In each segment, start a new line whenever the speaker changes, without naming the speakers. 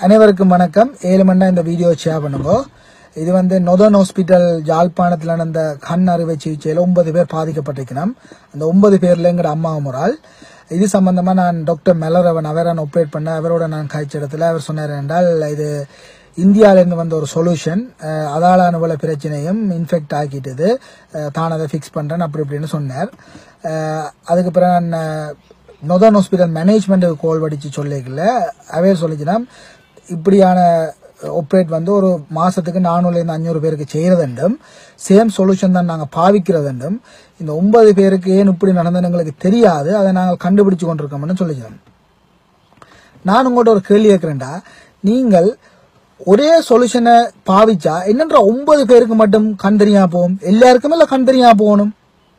அனைவருக்கும் வணக்கம் ஏழு மணி நேரம் இந்த வீடியோ ஷேர் பண்ணுங்க இது வந்து நொதன் ஹாஸ்பிட்டல் ஜாழ்ப்பாணத்தில் நடந்த கண் அறுவை சிகிச்சையில் ஒன்பது பேர் பாதிக்கப்பட்டிருக்கணும் அந்த ஒன்பது பேர்ல எங்கட அம்மா ஒரு ஆள் இது சம்பந்தமா நான் டாக்டர் மெலரவன் அவரை நான் ஆப்ரேட் பண்ண அவரோட நான் காய்ச்ச இடத்துல அவர் சொன்னார் என்றால் இது இந்தியாவிலேருந்து வந்த ஒரு சொல்யூஷன் அதாலான போல பிரச்சனையும் இன்ஃபெக்ட் ஆக்கிட்டது அஹ், தான் அதை ஃபிக்ஸ் பண்ணுறேன் அப்படி இப்படின்னு சொன்னார் அஹ், அதுக்கு பிறகு நான் அஹ், நொதன் ஹாஸ்பிட்டல் மேனேஜ்மெண்ட்டுக்கு கோல் படித்து சொல்லிக்கல அவே சொல்லிச்சுன்னா இப்படியான ஆப்ரேட் வந்து ஒரு மாசத்துக்கு நானூறுலேருந்து அஞ்சூறு பேருக்கு செய்கிறதுண்டும் சேம் சொல்யூஷன் தான் நாங்கள் பாவிக்கிறதுண்டும் இந்த ஒன்பது பேருக்கு ஏன் இப்படி நடந்ததுன்னு எங்களுக்கு தெரியாது அதை நாங்கள் கண்டுபிடிச்சு கொண்டிருக்கோம்னு சொல்லிச்சோம் நான் உங்கள்கிட்ட ஒரு கேள்வி கேட்குறேன்டா நீங்கள் ஒரே சொல்யூஷனை பாவிச்சா என்னன்ற ஒன்பது பேருக்கு மட்டும் கண் தெரியாம போகும் எல்லாருக்குமே இல்லை கண் தெரியாம போகணும்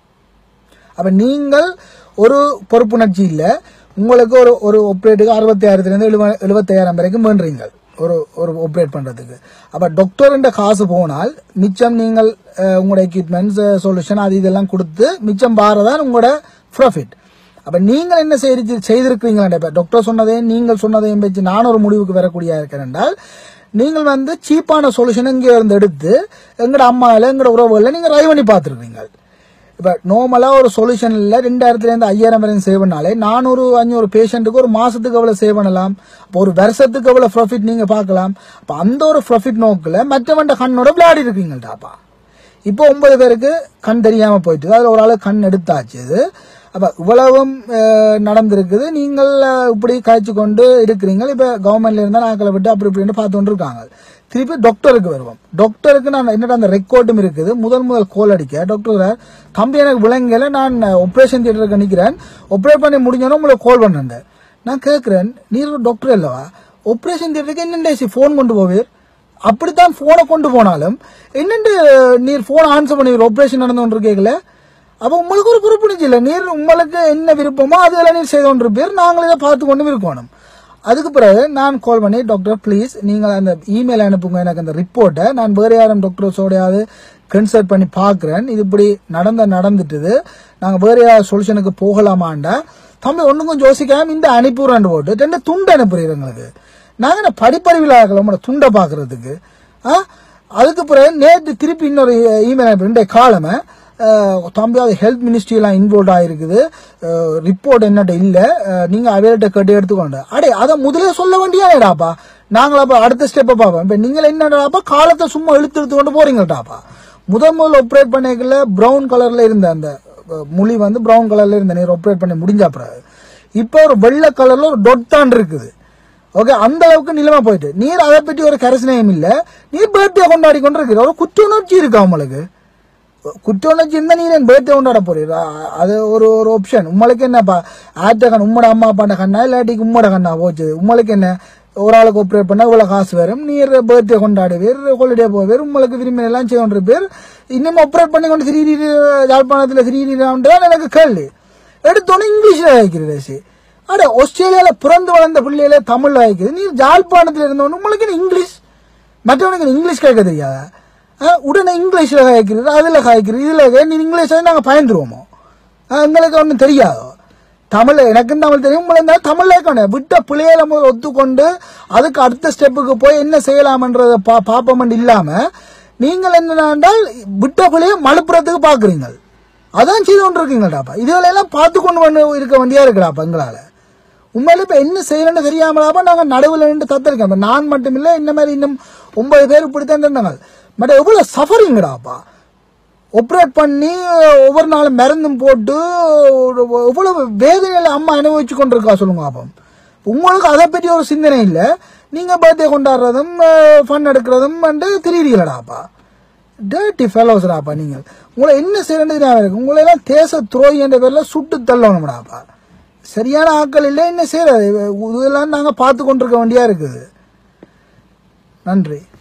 அப்ப நீங்கள் ஒரு பொறுப்புணர்ச்சி இல்ல உங்களுக்கு ஒரு ஒரு ஆப்ரேட்டுக்கு அறுபத்தி ஆயிரத்துலேருந்து எழுப எழுபத்தாயிரம் வரைக்கும் வேண்டுறீங்க ஒரு ஒரு ஆப்ரேட் பண்றதுக்கு அப்ப டாக்டர்ன்ற காசு போனால் மிச்சம் நீங்கள் அஹ், உங்களோட எக்யூப்மெண்ட்ஸ் சொல்யூஷன் அது இதெல்லாம் கொடுத்து மிச்சம் பாரதான் உங்களோட ப்ராஃபிட் அப்ப நீங்கள் என்ன செய்து செய்திருக்கிறீங்களா இப்ப டாக்டர் சொன்னதையும் நீங்கள் சொன்னதையும் வச்சு நான் ஒரு முடிவுக்கு வரக்கூடிய இருக்கிறேன் என்றால் நீங்கள் வந்து சீப்பான சொல்யூஷன் இங்கே இருந்து எடுத்து எங்கட அம்மாவில் எங்கட உறவுகளில் நீங்கள் ரை பண்ணி பார்த்துருக்கீங்க இப்போ நார்மலாக ஒரு சொல்யூஷனில் ரெண்டாயிரத்துலேருந்து ஐயாயிரம் வரையும் சேவ் பண்ணாலே நானூறு அஞ்சூறு பேஷண்ட்டுக்கு ஒரு மாதத்துக்கு எவ்வளோ சேவ் பண்ணலாம் அப்போ ஒரு வருஷத்துக்கு எவ்வளோ ப்ராஃபிட் நீங்கள் பார்க்கலாம் அப்போ அந்த ஒரு ப்ராஃபிட் நோக்கில் மற்றவன்ட கண்ணோட விளையாடி இருக்கீங்கள்டாப்பா இப்போ ஒன்பது பேருக்கு கண் தெரியாமல் போயிட்டு அதில் ஒரு ஆளு கண் எடுத்தாச்சு இது அப்போ இவ்வளவும் அஹ், நடந்திருக்குது நீங்கள் அஹ், இப்படி காய்ச்சி கொண்டு இருக்கிறீங்க இப்போ கவர்மெண்ட்ல இருந்தால் நாக்களை விட்டு அப்படி இப்படின்னு பார்த்து கொண்டு இருக்காங்க திருப்பி டாக்டருக்கு வருவோம் டாக்டருக்கு நான் என்னடா அந்த ரெக்கார்டும் இருக்குது முதல் முதல் கோல் அடிக்க டாக்டர் தம்பி எனக்கு விளங்கல நான் ஆப்ரேஷன் தியேட்டருக்கு நிற்கிறேன் ஆப்ரேட் பண்ணி முடிஞ்சோன்னா உங்களுக்கு கால் பண்ணேன் நான் கேட்குறேன் நீர் ஒரு டாக்டர் அல்லவா ஆப்ரேஷன் தியேட்டருக்கு என்னென்ன ஃபோன் கொண்டு போவீர் அப்படித்தான் போனை கொண்டு போனாலும் என்னென்று நீர் போன் ஆன்சர் பண்ணுவீர் ஆப்ரேஷன் நடந்து கொண்டு கேட்கல அப்போ உங்களுக்கு ஒரு பொறுப்புணிச்சு இல்லை நீர் உங்களுக்கு என்ன விருப்பமோ அதெல்லாம் நீர் செய்து கொண்டிருப்பீர் நாங்கள் இதை பார்த்து கொண்டு இருக்கணும் அதுக்கு பிறகு நான் கால் பண்ணி டாக்டர் ப்ளீஸ் நீங்கள் அந்த இமெயில் அனுப்புங்க எனக்கு அந்த ரிப்போர்ட்டை நான் வேறு யாரும் டாக்டர்ஸோடையாவது கன்சல்ட் பண்ணி பார்க்குறேன் இது இப்படி நடந்த நடந்துட்டுது நாங்கள் வேறு யாராவது சொல்யூஷனுக்கு போகலாமாண்டா தம்பி ஒன்றும் கொஞ்சம் யோசிக்காம இந்த அனுப்பிடுறேன் போட்டு ரெண்டு துண்டு அனுப்புறீங்க எங்களுக்கு நாங்கள் என்ன படிப்பறிவில் ஆகல உங்களோட துண்டை பார்க்கறதுக்கு ஆ அதுக்கு பிறகு நேற்று திருப்பி இன்னொரு இமெயில் அனுப்பி இன்றைய காலமே அஹ், தம்பி அது ஹெல்த் மினிஸ்ட்ரியெலாம் இன்வால்வ் ஆகிருக்குது ரிப்போர்ட் என்னட்ட இல்லை நீங்கள் அவையிட்ட கேட்டு எடுத்துக்கொண்டு அடே அதை முதலே சொல்ல வேண்டியாடாப்பா நாங்கள் அப்போ அடுத்த ஸ்டெப்பை பார்ப்போம் இப்போ நீங்கள் என்னடாப்பா காலத்தை சும்மா இழுத்து இழுத்து கொண்டு போறீங்கட்டாப்பா முதல் முதல்ல ஆப்ரேட் பண்ணிக்கல ப்ரௌன் கலரில் இருந்த அந்த அஹ், முழி வந்து ப்ரௌன் கலரில் இருந்த நீர் ஆப்ரேட் பண்ணி முடிஞ்ச பிறகு இப்போ ஒரு வெள்ளை கலரில் ஒரு டொட்டான் இருக்குது ஓகே அந்த அளவுக்கு நிலைமை போயிட்டு நீர் அதை பற்றி ஒரு கரசனையும் இல்லை நீர் பர்த்டே கொண்டாடி கொண்டு இருக்கிற ஒரு குற்ற உணர்ச்சி இருக்கா உங்களுக்கு குற்ற உணர்ச்சி இருந்தால் நீர் என் பர்த்டே கொண்டாட போறீங்க அது ஒரு ஒரு ஆப்ஷன் உங்களுக்கு என்னப்பா ஆட்ட கண் உம்மோட அம்மா அப்பாண்ட கண்ணா இல்லாட்டிக்கு உம்மோட கண்ணா போச்சு உங்களுக்கு என்ன ஒரு ஆளுக்கு ஆப்ரேட் பண்ணா இவ்வளோ காசு வரும் நீர் பர்த்டே கொண்டாடுவீர் ஹாலிடே போவீர் உங்களுக்கு விரும்பின எல்லாம் செய்ய கொண்டு பேர் இன்னும் ஆப்ரேட் பண்ணி கொண்டு ஸ்ரீ யாழ்ப்பாணத்தில் ஸ்ரீரீரான் எனக்கு கேள்வி எடுத்தோன்னே இங்கிலீஷில் வைக்கிறேன் அட ஆஸ்திரேலியால பிறந்து வளர்ந்த பிள்ளைகள தமிழ்ல வாய்க்குது நீ ஜாழ்ப்பாணத்துல இருந்தவனு உங்களுக்கு என்ன இங்கிலீஷ் மற்றவனுக்கு என்ன இங்கிலீஷ் கேட்க தெரியாதா ஆ, உடனே இங்கிலீஷ்ல காய்க்கிறது அதுல காய்க்கிறது இதுல கே- நீ இங்கிலீஷ் நாங்க பயந்துருவோமோ ஆ, எங்களுக்கு ஒன்றும் தெரியாதோ தமிழ் எனக்கும் தமிழ் தெரியும் உங்களுக்கு தான் தமிழ்ல இருக்கணும் விட்ட பிள்ளைகளை முதல்ல ஒத்துக்கொண்டு அதுக்கு அடுத்த ஸ்டெப்புக்கு போய் என்ன செய்யலாம்ன்றத பா பாப்பமெண்ட் இல்லாம நீங்கள் என்னென்றால் விட்ட பிள்ளைய மலுப்புறத்துக்கு பாக்குறீங்க அதான் செய்து கொண்டு இருக்கீங்கடாப்பா இதுகளை எல்லாம் பார்த்து கொண்டு வந்து இருக்க வேண்டியா இருக்கிறாப்பா எங்களால உண்மையில இப்ப என்ன செய்யணும்னு தெரியாமலாப்பா நாங்க நடுவில் நின்று தத்திருக்கோம் இப்ப நான் மட்டும் இல்ல இந்த மாதிரி இன்னும் ஒன்பது பேர் இப்படித்தான் இருந்தாங்க பட் எவ்வளவு சஃபரிங்கடாப்பா ஆப்ரேட் பண்ணி ஒவ்வொரு நாளும் மருந்தும் போட்டு ஒரு- எவ்வளவு வேதனையில அம்மா அனுபவிச்சு கொண்டிருக்கா சொல்லுங்க அப்போ உங்களுக்கு அதை பற்றி ஒரு சிந்தனை இல்லை நீங்க பர்த்டே கொண்டாடுறதும் ஃபன் எடுக்கிறதும் வந்து திரியிறீங்களாப்பா டேர்ட்டி ஃபெலோஸ்டாப்பா நீங்கள் உங்களை என்ன செய்யறது ஞாபகம் இருக்கு உங்களை எல்லாம் தேச துரோகி என்ற பேர்ல சுட்டு தள்ளணும்டாப்பா சரியான ஆட்கள் இல்லை என்ன செய்யறது இதெல்லாம் நாங்க பார்த்து கொண்டிருக்க வேண்டியா இருக்குது நன்றி